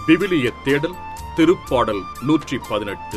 விவிலிய தேடல் திருப்பாடல் நூற்றி பதினெட்டு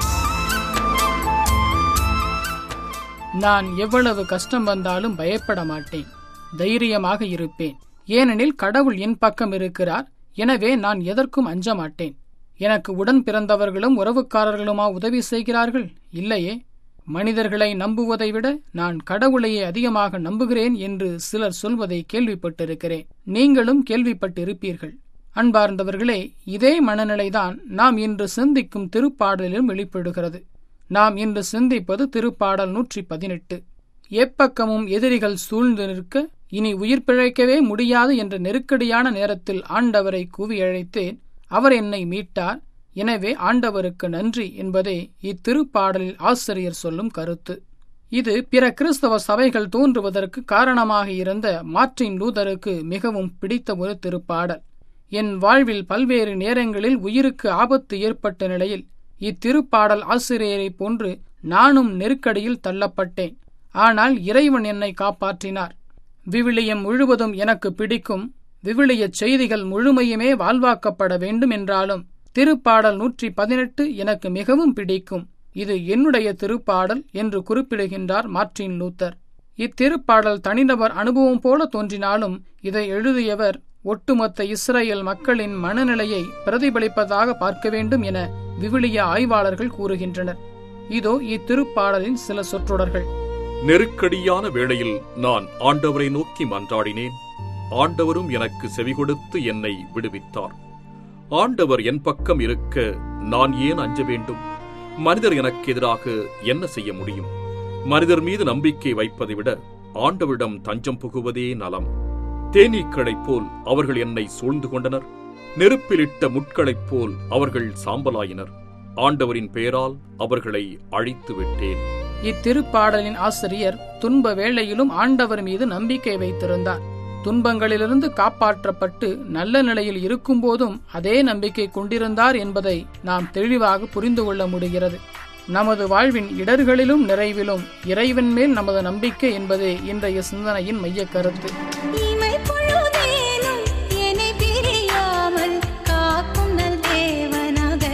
நான் எவ்வளவு கஷ்டம் வந்தாலும் பயப்பட மாட்டேன் தைரியமாக இருப்பேன் ஏனெனில் கடவுள் என் பக்கம் இருக்கிறார் எனவே நான் எதற்கும் அஞ்ச மாட்டேன் எனக்கு உடன் பிறந்தவர்களும் உறவுக்காரர்களுமா உதவி செய்கிறார்கள் இல்லையே மனிதர்களை நம்புவதை விட நான் கடவுளையே அதிகமாக நம்புகிறேன் என்று சிலர் சொல்வதை கேள்விப்பட்டிருக்கிறேன் நீங்களும் கேள்விப்பட்டிருப்பீர்கள் அன்பார்ந்தவர்களே இதே மனநிலைதான் நாம் இன்று சிந்திக்கும் திருப்பாடலிலும் வெளிப்படுகிறது நாம் இன்று சிந்திப்பது திருப்பாடல் நூற்றி பதினெட்டு எப்பக்கமும் எதிரிகள் சூழ்ந்து நிற்க இனி உயிர் பிழைக்கவே முடியாது என்ற நெருக்கடியான நேரத்தில் ஆண்டவரை கூவி அழைத்தேன் அவர் என்னை மீட்டார் எனவே ஆண்டவருக்கு நன்றி என்பதே இத்திருப்பாடலில் ஆசிரியர் சொல்லும் கருத்து இது பிற கிறிஸ்தவ சபைகள் தோன்றுவதற்கு காரணமாக இருந்த மார்ட்டின் லூதருக்கு மிகவும் பிடித்த ஒரு திருப்பாடல் என் வாழ்வில் பல்வேறு நேரங்களில் உயிருக்கு ஆபத்து ஏற்பட்ட நிலையில் இத்திருப்பாடல் ஆசிரியரைப் போன்று நானும் நெருக்கடியில் தள்ளப்பட்டேன் ஆனால் இறைவன் என்னை காப்பாற்றினார் விவிலியம் முழுவதும் எனக்கு பிடிக்கும் விவிலியச் செய்திகள் முழுமையுமே வாழ்வாக்கப்பட வேண்டும் என்றாலும் திருப்பாடல் நூற்றி பதினெட்டு எனக்கு மிகவும் பிடிக்கும் இது என்னுடைய திருப்பாடல் என்று குறிப்பிடுகின்றார் மார்ட்டின் லூத்தர் இத்திருப்பாடல் தனிநபர் அனுபவம் போல தோன்றினாலும் இதை எழுதியவர் ஒட்டுமொத்த இஸ்ரேல் மக்களின் மனநிலையை பிரதிபலிப்பதாக பார்க்க வேண்டும் என விவிலிய ஆய்வாளர்கள் கூறுகின்றனர் இதோ இத்திருப்பாடலின் சில சொற்றொடர்கள் நெருக்கடியான வேளையில் நான் ஆண்டவரை நோக்கி மன்றாடினேன் ஆண்டவரும் எனக்கு செவிகொடுத்து என்னை விடுவித்தார் ஆண்டவர் என் பக்கம் இருக்க நான் ஏன் அஞ்ச வேண்டும் மனிதர் எனக்கு எதிராக என்ன செய்ய முடியும் மனிதர் மீது நம்பிக்கை வைப்பதை விட ஆண்டவரிடம் தஞ்சம் புகுவதே நலம் தேனீக்களைப் போல் அவர்கள் என்னை சூழ்ந்து கொண்டனர் நெருப்பிலிட்ட முட்களைப் போல் அவர்கள் சாம்பலாயினர் ஆண்டவரின் பெயரால் அவர்களை அழித்து விட்டேன் இத்திருப்பாடலின் ஆசிரியர் துன்ப வேளையிலும் ஆண்டவர் மீது நம்பிக்கை வைத்திருந்தார் துன்பங்களிலிருந்து காப்பாற்றப்பட்டு நல்ல நிலையில் இருக்கும்போதும் அதே நம்பிக்கை கொண்டிருந்தார் என்பதை நாம் தெளிவாக புரிந்து கொள்ள முடிகிறது நமது வாழ்வின் இடர்களிலும் நிறைவிலும் இறைவன் மேல் நமது நம்பிக்கை என்பதே இன்றைய சிந்தனையின் மையக் கருத்து இமை பொழுதேனும் என்னை பிரியாமல் காக்கும் நல் தேவனாக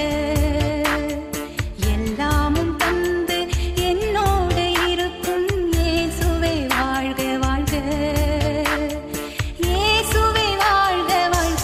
எல்லாமும் தந்து என்னோடு இருக்கும் இயேசுவே வாழ்க வாழ்க இயேசுவே வாழ்க வாழ்க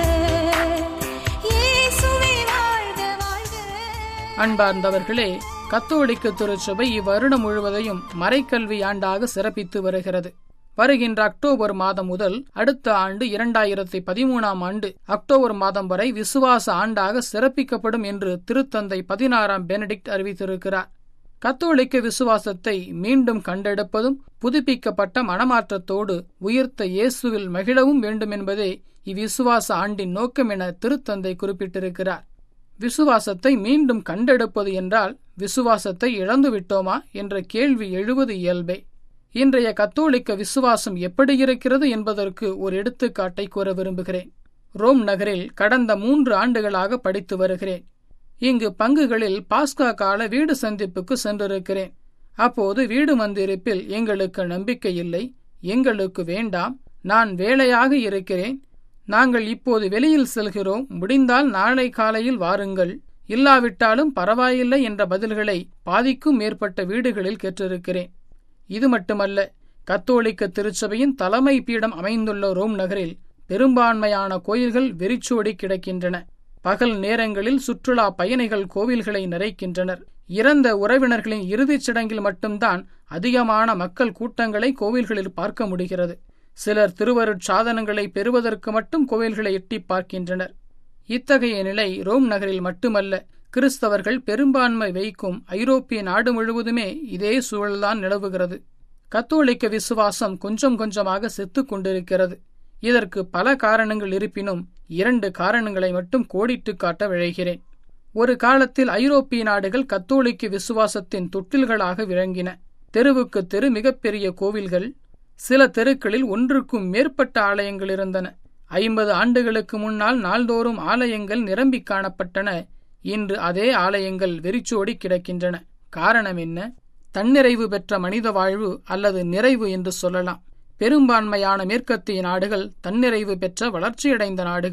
இயேசுவே வாழ்க வாழ்க அன்பார்ந்தவர்களே கத்தோலிக்க திருச்சபை இவ்வருடம் முழுவதையும் மறைக்கல்வி ஆண்டாக சிறப்பித்து வருகிறது வருகின்ற அக்டோபர் மாதம் முதல் அடுத்த ஆண்டு இரண்டாயிரத்தி பதிமூணாம் ஆண்டு அக்டோபர் மாதம் வரை விசுவாச ஆண்டாக சிறப்பிக்கப்படும் என்று திருத்தந்தை பதினாறாம் பெனடிக்ட் அறிவித்திருக்கிறார் கத்தோலிக்க விசுவாசத்தை மீண்டும் கண்டெடுப்பதும் புதுப்பிக்கப்பட்ட மனமாற்றத்தோடு உயிர்த்த இயேசுவில் மகிழவும் வேண்டும் என்பதே இவ்விசுவாச ஆண்டின் நோக்கம் என திருத்தந்தை குறிப்பிட்டிருக்கிறார் விசுவாசத்தை மீண்டும் கண்டெடுப்பது என்றால் விசுவாசத்தை இழந்து விட்டோமா என்ற கேள்வி எழுவது இயல்பே இன்றைய கத்தோலிக்க விசுவாசம் எப்படி இருக்கிறது என்பதற்கு ஒரு எடுத்துக்காட்டை கூற விரும்புகிறேன் ரோம் நகரில் கடந்த மூன்று ஆண்டுகளாக படித்து வருகிறேன் இங்கு பங்குகளில் பாஸ்கா கால வீடு சந்திப்புக்கு சென்றிருக்கிறேன் அப்போது வீடு வந்திருப்பில் எங்களுக்கு நம்பிக்கை இல்லை எங்களுக்கு வேண்டாம் நான் வேலையாக இருக்கிறேன் நாங்கள் இப்போது வெளியில் செல்கிறோம் முடிந்தால் நாளை காலையில் வாருங்கள் இல்லாவிட்டாலும் பரவாயில்லை என்ற பதில்களை பாதிக்கும் மேற்பட்ட வீடுகளில் கேட்டிருக்கிறேன் இது மட்டுமல்ல கத்தோலிக்க திருச்சபையின் தலைமை பீடம் அமைந்துள்ள ரோம் நகரில் பெரும்பான்மையான கோயில்கள் வெறிச்சோடி கிடக்கின்றன பகல் நேரங்களில் சுற்றுலா பயணிகள் கோவில்களை நிறைக்கின்றனர் இறந்த உறவினர்களின் இறுதிச் சடங்கில் மட்டும்தான் அதிகமான மக்கள் கூட்டங்களை கோவில்களில் பார்க்க முடிகிறது சிலர் திருவருட் சாதனங்களை பெறுவதற்கு மட்டும் கோவில்களை எட்டி பார்க்கின்றனர் இத்தகைய நிலை ரோம் நகரில் மட்டுமல்ல கிறிஸ்தவர்கள் பெரும்பான்மை வைக்கும் ஐரோப்பிய நாடு முழுவதுமே இதே சூழல்தான் நிலவுகிறது கத்தோலிக்க விசுவாசம் கொஞ்சம் கொஞ்சமாக செத்துக் கொண்டிருக்கிறது இதற்கு பல காரணங்கள் இருப்பினும் இரண்டு காரணங்களை மட்டும் கோடிட்டு காட்ட விழைகிறேன் ஒரு காலத்தில் ஐரோப்பிய நாடுகள் கத்தோலிக்க விசுவாசத்தின் தொட்டில்களாக விளங்கின தெருவுக்கு தெரு மிகப்பெரிய கோவில்கள் சில தெருக்களில் ஒன்றுக்கும் மேற்பட்ட ஆலயங்கள் இருந்தன ஐம்பது ஆண்டுகளுக்கு முன்னால் நாள்தோறும் ஆலயங்கள் நிரம்பி காணப்பட்டன இன்று அதே ஆலயங்கள் வெறிச்சோடி கிடக்கின்றன காரணம் என்ன தன்னிறைவு பெற்ற மனித வாழ்வு அல்லது நிறைவு என்று சொல்லலாம் பெரும்பான்மையான மேற்கத்திய நாடுகள் தன்னிறைவு பெற்ற வளர்ச்சியடைந்த நாடுகள்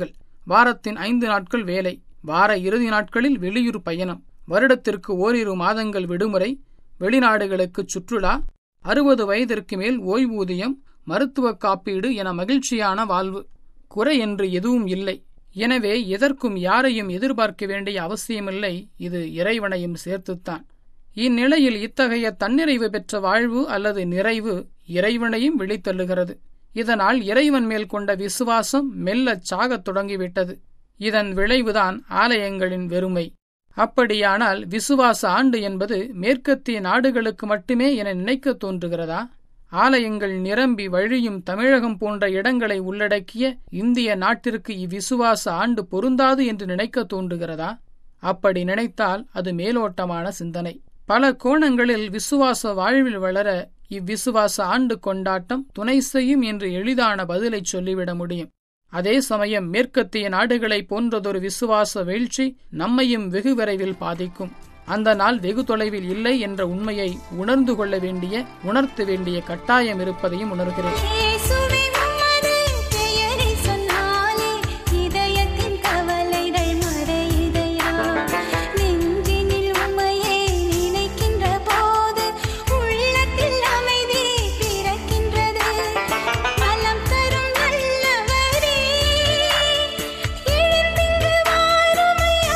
வாரத்தின் ஐந்து நாட்கள் வேலை வார இறுதி நாட்களில் வெளியூர் பயணம் வருடத்திற்கு ஓரிரு மாதங்கள் விடுமுறை வெளிநாடுகளுக்கு சுற்றுலா அறுபது வயதிற்கு மேல் ஓய்வூதியம் மருத்துவ காப்பீடு என மகிழ்ச்சியான வாழ்வு குறை என்று எதுவும் இல்லை எனவே எதற்கும் யாரையும் எதிர்பார்க்க வேண்டிய அவசியமில்லை இது இறைவனையும் சேர்த்துத்தான் இந்நிலையில் இத்தகைய தன்னிறைவு பெற்ற வாழ்வு அல்லது நிறைவு இறைவனையும் விழித்தள்ளுகிறது இதனால் இறைவன் மேல் கொண்ட விசுவாசம் மெல்லச் சாகத் தொடங்கிவிட்டது இதன் விளைவுதான் ஆலயங்களின் வெறுமை அப்படியானால் விசுவாச ஆண்டு என்பது மேற்கத்திய நாடுகளுக்கு மட்டுமே என நினைக்க தோன்றுகிறதா ஆலயங்கள் நிரம்பி வழியும் தமிழகம் போன்ற இடங்களை உள்ளடக்கிய இந்திய நாட்டிற்கு இவ்விசுவாச ஆண்டு பொருந்தாது என்று நினைக்க தோன்றுகிறதா அப்படி நினைத்தால் அது மேலோட்டமான சிந்தனை பல கோணங்களில் விசுவாச வாழ்வில் வளர இவ்விசுவாச ஆண்டு கொண்டாட்டம் துணை செய்யும் என்று எளிதான பதிலை சொல்லிவிட முடியும் அதே சமயம் மேற்கத்திய நாடுகளைப் போன்றதொரு விசுவாச வீழ்ச்சி நம்மையும் வெகு விரைவில் பாதிக்கும் அந்த நாள் வெகு தொலைவில் இல்லை என்ற உண்மையை உணர்ந்து கொள்ள வேண்டிய உணர்த்த வேண்டிய கட்டாயம் இருப்பதையும் உணர்கிறேன் இயேசுவே உமது பெயரை சொன்னாலே இதயத்தின் கவலைகள் மறையுதையா நெஞ்சினில் உம்மையே நினைக்கின்ற போது உள்ளத்தில் அமைதி பிறக்கின்றது நலம் தரும் நல்லவரே எழுந்திங்கு வாருமையா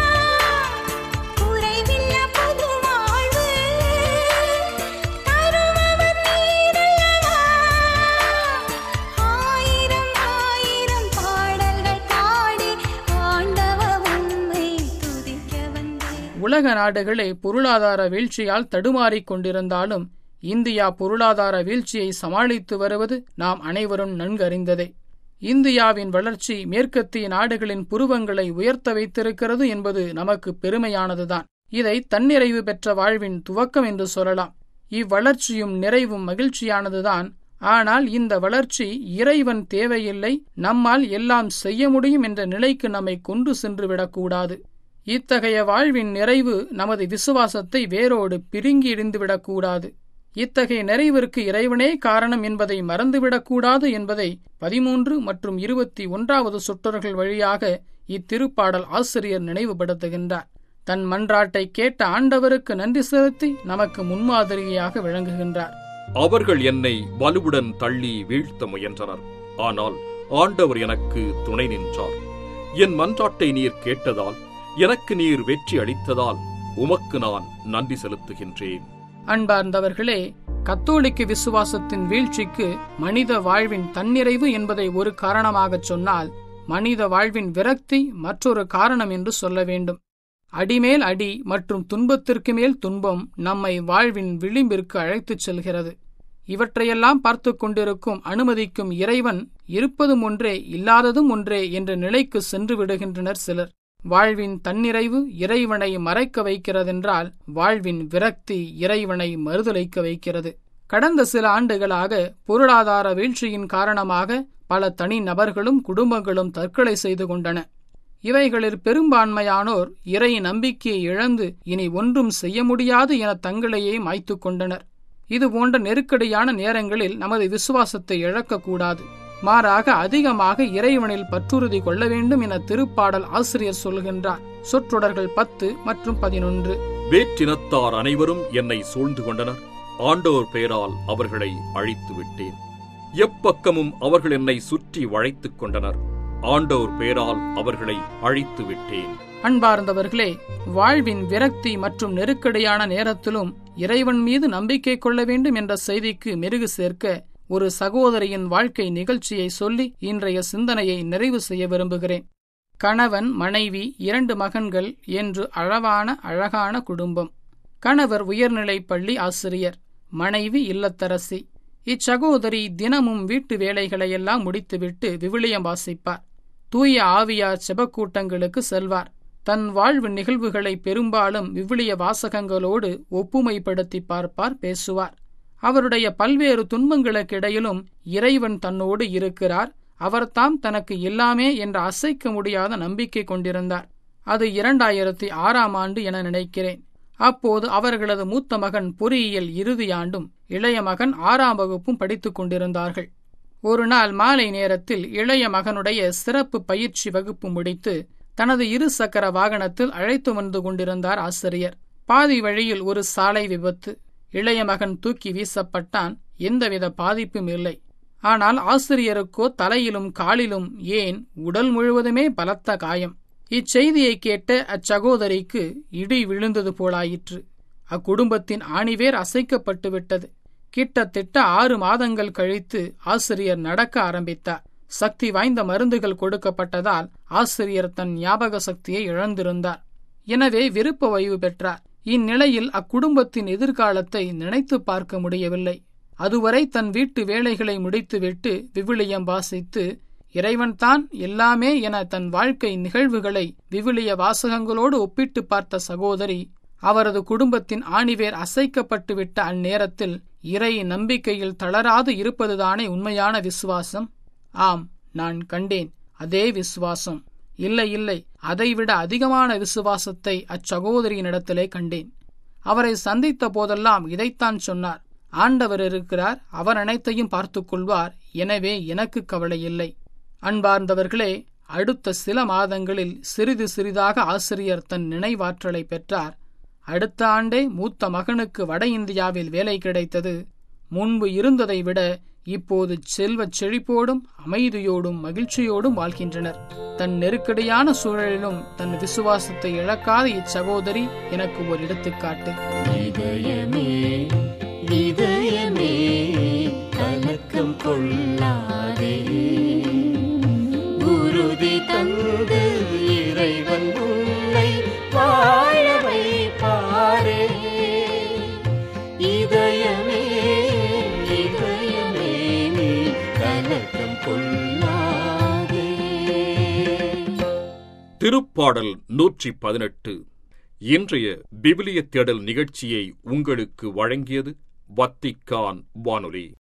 குறைவில்லா புது வாழ்வு தருபவர் நீரல்லவா ஆயிரம் ஆயிரம் பாடல்கள் பாடி ஆண்டவ உம்மை துதிக்க வந்தேன் உலக நாடுகளே பொருளாதார வீழ்ச்சியால் தடுமாறிக் கொண்டிருந்தாலும் இந்தியா பொருளாதார வீழ்ச்சியை சமாளித்து வருவது நாம் அனைவரும் நன்கறிந்ததே இந்தியாவின் வளர்ச்சி மேற்கத்திய நாடுகளின் புருவங்களை உயர்த்த வைத்திருக்கிறது என்பது நமக்கு பெருமையானதுதான் இதை தன்னிறைவு பெற்ற வாழ்வின் துவக்கம் என்று சொல்லலாம் இவ்வளர்ச்சியும் நிறைவும் மகிழ்ச்சியானதுதான் ஆனால் இந்த வளர்ச்சி இறைவன் தேவையில்லை நம்மால் எல்லாம் செய்ய முடியும் என்ற நிலைக்கு நம்மை கொண்டு சென்று விடக்கூடாது இத்தகைய வாழ்வின் நிறைவு நமது விசுவாசத்தை வேரோடு பிடுங்கி எறிந்துவிடக்கூடாது இத்தகைய நிறைவிற்கு இறைவனே காரணம் என்பதை மறந்துவிடக்கூடாது என்பதை பதிமூன்று மற்றும் இருபத்தி ஒன்றாவது சொற்றொடர்கள் வழியாக இத்திருப்பாடல் ஆசிரியர் நினைவுபடுத்துகின்றார் தன் மன்றாட்டை கேட்ட ஆண்டவருக்கு நன்றி செலுத்தி நமக்கு முன்மாதிரியாக விளங்குகின்றார் அவர்கள் என்னை வலுவுடன் தள்ளி வீழ்த்த முயன்றனர் ஆனால் ஆண்டவர் எனக்கு துணை நின்றார் என் மன்றாட்டை நீர் கேட்டதால் எனக்கு நீர் வெற்றி அளித்ததால் உமக்கு நான் நன்றி செலுத்துகின்றேன் அன்பார்ந்தவர்களே கத்தோலிக்க விசுவாசத்தின் வீழ்ச்சிக்கு மனித வாழ்வின் தன்னிறைவு என்பதை ஒரு காரணமாகச் சொன்னால் மனித வாழ்வின் விரக்தி மற்றொரு காரணம் என்று சொல்ல வேண்டும் அடிமேல் அடி மற்றும் துன்பத்திற்கு மேல் துன்பம் நம்மை வாழ்வின் விளிம்பிற்கு அழைத்துச் செல்கிறது இவற்றையெல்லாம் பார்த்து கொண்டிருக்கும் அனுமதிக்கும் இறைவன் இருப்பதும் ஒன்றே இல்லாததும் ஒன்றே என்ற நிலைக்கு சென்று விடுகின்றனர் சிலர் வாழ்வின் தன்னிறைவு இறைவனை மறைக்க வைக்கிறதென்றால் வாழ்வின் விரக்தி இறைவனை மறுதலைக்க வைக்கிறது கடந்த சில ஆண்டுகளாக பொருளாதார வீழ்ச்சியின் காரணமாக பல தனி நபர்களும் குடும்பங்களும் தற்கொலை செய்து கொண்டன இவைகளில் பெரும்பான்மையானோர் இறை நம்பிக்கையை இழந்து இனி ஒன்றும் செய்ய முடியாது என தங்களையே மாய்த்து கொண்டனர் இது போன்ற நெருக்கடியான நேரங்களில் நமது விசுவாசத்தை இழக்கக்கூடாது மாறாக அதிகமாக இறைவனில் பற்றுறுதி கொள்ள வேண்டும் என திருப்பாடல் ஆசிரியர் சொல்கின்றார் சொற்றொடர்கள் பத்து மற்றும் பதினொன்று வேற்றினத்தார் அனைவரும் என்னை சூழ்ந்து கொண்டனர் ஆண்டோர் பெயரால் அவர்களை அழித்து விட்டேன் எப்பக்கமும் அவர்கள் என்னை சுற்றி வளைத்துக் கொண்டனர் ஆண்டோர் பெயரால் அவர்களை அழித்து விட்டேன் அன்பார்ந்தவர்களே வாழ்வின் விரக்தி மற்றும் நெருக்கடியான நேரத்திலும் இறைவன் மீது நம்பிக்கை கொள்ள வேண்டும் என்ற செய்திக்கு மெருகு சேர்க்க ஒரு சகோதரியின் வாழ்க்கை நிகழ்ச்சியை சொல்லி இன்றைய சிந்தனையை நிறைவு செய்ய விரும்புகிறேன் கணவன் மனைவி இரண்டு மகன்கள் என்று அளவான அழகான குடும்பம் கணவர் உயர்நிலைப் பள்ளி ஆசிரியர் மனைவி இல்லத்தரசி இச்சகோதரி தினமும் வீட்டு வேலைகளையெல்லாம் முடித்துவிட்டு விவிலியம் வாசிப்பார் தூய ஆவியார் செபக்கூட்டங்களுக்கு செல்வார் தன் வாழ்வு நிகழ்வுகளை பெரும்பாலும் விவிலிய வாசகங்களோடு ஒப்புமைப்படுத்தி பார்ப்பார் பேசுவார் அவருடைய பல்வேறு துன்பங்களுக்கிடையிலும் இறைவன் தன்னோடு இருக்கிறார் அவர்தாம் தனக்கு எல்லாமே என்ற அசைக்க முடியாத நம்பிக்கை கொண்டிருந்தார் அது இரண்டாயிரத்தி ஆறாம் ஆண்டு என நினைக்கிறேன் அப்போது அவர்களது மூத்த மகன் பொறியியல் இறுதியாண்டும் இளைய மகன் ஆறாம் வகுப்பும் படித்துக் கொண்டிருந்தார்கள் ஒரு நாள் மாலை நேரத்தில் இளைய மகனுடைய சிறப்பு பயிற்சி வகுப்பு முடித்து தனது இரு சக்கர வாகனத்தில் அழைத்து வந்து கொண்டிருந்தார் ஆசிரியர் பாதி வழியில் ஒரு சாலை விபத்து இளைய மகன் தூக்கி வீசப்பட்டான் எந்தவித பாதிப்பும் இல்லை ஆனால் ஆசிரியருக்கோ தலையிலும் காலிலும் ஏன் உடல் முழுவதுமே பலத்த காயம் இச்செய்தியை கேட்ட அச்சகோதரிக்கு இடி விழுந்தது போலாயிற்று அக்குடும்பத்தின் ஆணிவேர் அசைக்கப்பட்டு விட்டது கிட்டத்தட்ட ஆறு மாதங்கள் கழித்து ஆசிரியர் நடக்க ஆரம்பித்தார் சக்தி வாய்ந்த மருந்துகள் கொடுக்கப்பட்டதால் ஆசிரியர் தன் ஞாபக சக்தியை இழந்திருந்தார் எனவே விருப்ப ஓய்வு பெற்றார் இந்நிலையில் அக்குடும்பத்தின் எதிர்காலத்தை நினைத்து பார்க்க முடியவில்லை அதுவரை தன் வீட்டு வேலைகளை முடித்துவிட்டு விவிலியம் வாசித்து இறைவன்தான் எல்லாமே என தன் வாழ்க்கை நிகழ்வுகளை விவிலிய வாசகங்களோடு ஒப்பிட்டு பார்த்த சகோதரி அவரது குடும்பத்தின் ஆணிவேர் அசைக்கப்பட்டுவிட்ட அந்நேரத்தில் இறை நம்பிக்கையில் தளராது இருப்பதுதானே உண்மையான விசுவாசம் ஆம் நான் கண்டேன் அதே விசுவாசம் இல்லை இல்லை அதைவிட அதிகமான விசுவாசத்தை அச்சகோதரியினிடத்திலே கண்டேன் அவரை சந்தித்த போதெல்லாம் இதைத்தான் சொன்னார் ஆண்டவர் இருக்கிறார் அவர் அனைத்தையும் பார்த்துக் கொள்வார் எனவே எனக்கு கவலை இல்லை அன்பார்ந்தவர்களே அடுத்த சில மாதங்களில் சிறிது சிறிதாக ஆசிரியர் தன் நினைவாற்றலை பெற்றார் அடுத்த ஆண்டே மூத்த மகனுக்கு வட இந்தியாவில் வேலை கிடைத்தது முன்பு இருந்ததை விட இப்போது செல்வச் செழிப்போடும் அமைதியோடும் மகிழ்ச்சியோடும் வாழ்கின்றனர் தன் நெருக்கடியான சூழலிலும் தன் விசுவாசத்தை இழக்காத இச்சகோதரி எனக்கு ஒரு எடுத்துக்காட்டு இதயமே இதயமே கலக்கம் கொள்ளாதே உறுதி தந்து இறைவன் உன்னை வாழ வைப்பாரே இதயமே இதயமே நீ கலக்கம் கொள்ளாதே திருப்பாடல் நூற்றி பதினெட்டு இன்றைய விவிலிய தேடல் நிகழ்ச்சியை உங்களுக்கு வழங்கியது வத்திக்கான் வானொலி